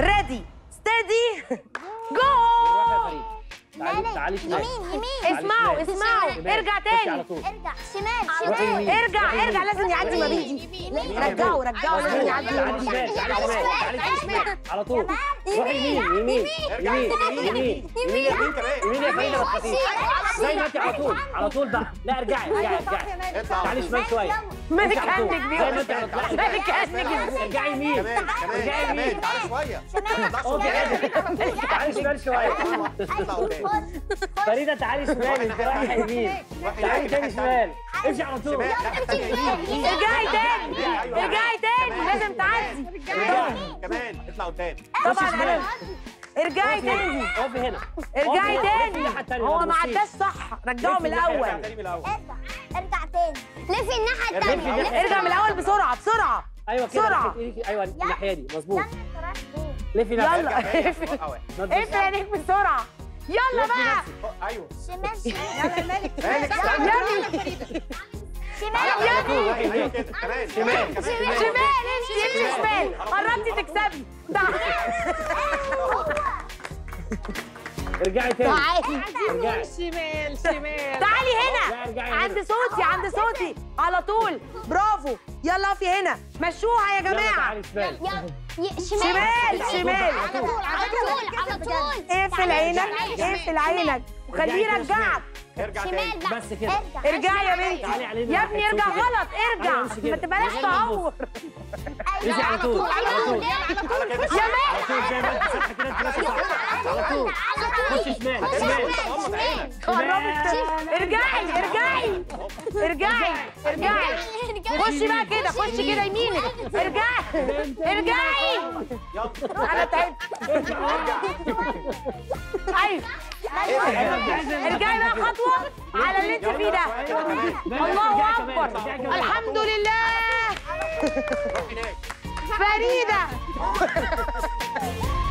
ريدي ستدي بالراحه يا جو فريد تعالي تعالي شمال يمين يمين اسمعوا شمال. اسمعوا شمال. ارجع خشي على تاني طول ارجع شمال روحي شمال يمين ارجع روحي ارجع يمين. لازم يعدي ما روحي بيجي رجعوا رجعوا لازم مظبوط. يعدي تعالي ما بيجي شمال تعالي شمال تعالي شمال على طول روحي يمين يمين يمين يمين يمين يمين كمان يمين يا فريده ما تخافيش زي ما انت على طول على طول بقى لا ارجعي ارجعي ارجعي اطلع تعالي شمال شويه مالك على طول. عنك زي ما انت على طول لا، مالك عنك ارجعي يمين كمان ارجعي كمان يمين كمان تعالى شويه اقفي عادي تعالي شمال شويه اطلع قدام فريده تعالي شمال انت رايحه يمين روحي تعالي ناحية تاني الثانية. شمال امشي على طول شمال ناحية الثانية يمين ارجعي تاني ارجعي تاني لازم تعدي كمان كمان اطلع قدام خشي طبعا شمال ارجعي اقفي هنا تاني اقفي هنا ارجعي اقفي تاني الناحية التانية، هو ما ما تبصيش. عداش صح رجعه من الناحية الاول تاني من الاول ارجع ارجع تاني لفي الناحية لفي التانية الناحية ارجع من الاول بسرعه بسرعه ايوه كده بسرعة. ناحية ايديك ايوه الناحيه دي مظبوط يلا انت رايح فين؟ لفي يلا. نفسك ارجع تاني اقفل. وقع واحد. ما تبصيش. اقفل عينيك بسرعه يلا لفي بقى نفسك. أه، ايوه شمال شمال مالك شمال على طول روحي ايوه كده كمان شمال. كمان شمال امشي امشي شمال قربتي تكسبي تعالي ارجعي تاني تعالي ارجعي شمال شمال تعالي لا، هنا ارجعي هنا. عند صوتي عند صوتي على طول برافو يلا اقفي هنا مشوها يا يلا جماعه تعالي شمال يلا ي- شمال شمال شمال على طول على طول على طول اقفل عينك شمال. اقفل عينك وخليه ارجعي كده يرجعك ارجع تاني شمال بقى بس كده. ارجع ارجعي يا بنتي تعالي علينا يا ابني ناحية ارجع صوتي كده. غلط ارجع أيوة، امشي كده. ما تبقاش من غير ما تعور امشي على طول على طول على كده يا مان على طول زي ما انت صح كده انت ماشي صح على طول خش شمال شمال غمض عينك قربت ارجعي ارجعي ارجعي ارجعي خشي بقى كده خشي كده يمينك ارجعي ارجعي يلا انا تعبت ايوه ارجعي بقى خطوه على اللي انت فيه ده الله اكبر الحمد لله روح هناك فريده